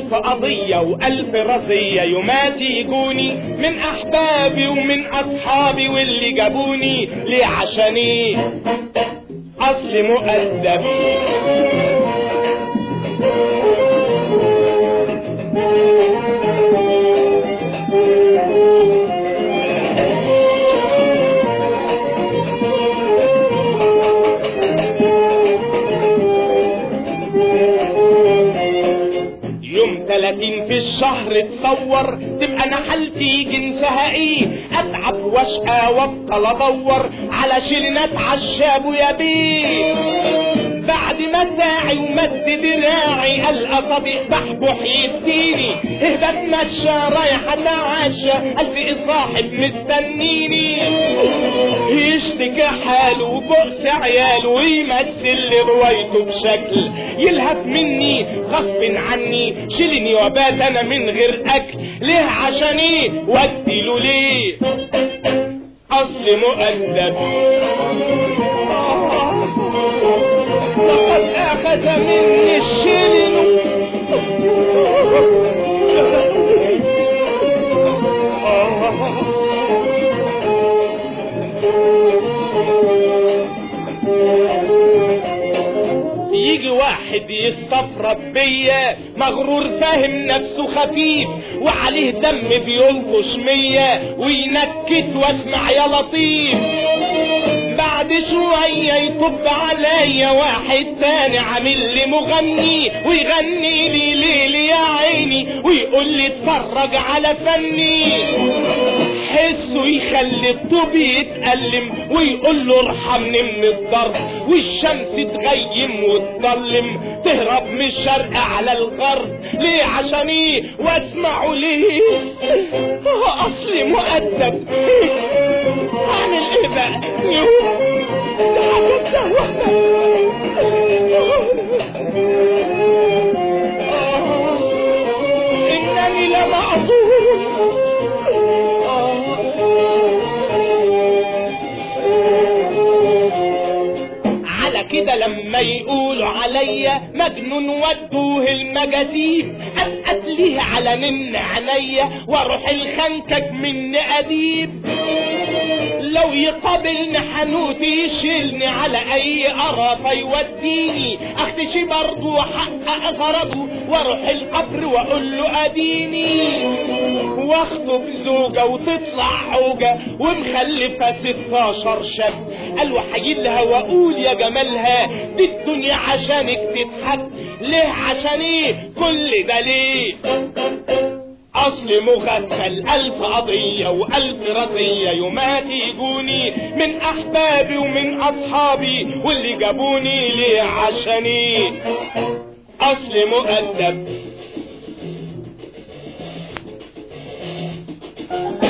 ألف قضية وألف رزية يومات يجوني من أحبابي ومن أصحابي واللي جابوني ليه عشاني أصل مؤدب يوم 30 في الشهر تصور تبقى انا حالتي جنسها ايه اتعب واشقى وابطل ادور على شيلينات عشاب يا بيه بعد ما ساعي ومد دراعي القى صديق بحبح يديني اهدى اتمشى رايح اتعشى الفي صاحب مستنيني يشتكي حاله وبؤس عياله ويمثل لي روايته بشكل يلهف مني غصب عني شيلني وبات انا من غير اكل ليه عشان ايه واديله ليه اصل مؤدب لقد اخذ مني الشيلن يجي واحد يستفرد بيا مغرور فاهم نفسه خفيف وعليه دم بيلطش مية وينكت واسمع يا لطيف بعد شوية يطب عليا واحد تاني عامل لي مغني ويغني لي ليل يا عيني ويقول لي اتفرج على فني حسه يخلي الطوب يتألم ويقول له ارحمني من الضرب والشمس تغيم وتضلم تهرب من الشرق على الغرب ليه عشان ايه واسمعه ليه اصلي مؤدب اعمل ايه بقى يوم ده حاجة سهوة انني على كده لما يقولوا عليا مجنون ودوه المجاذيب اسقط ليه على نن عينيا واروح الخنكك من اديب لو يقابلني حنوت يشيلني على اي قرافه يوديني اختشي برضه واحقق غرضه واروح القبر واقول له اديني واخطب زوجه وتطلع حوجه ومخلفه 16 شاب قالوا حيلها واقول يا جمالها دي الدنيا عشانك تضحك ليه عشان ايه كل ده ليه اصل مغفل الف قضية والف رضية يومات يجوني من احبابي ومن اصحابي واللي جابوني ليه عشاني اصل مؤدب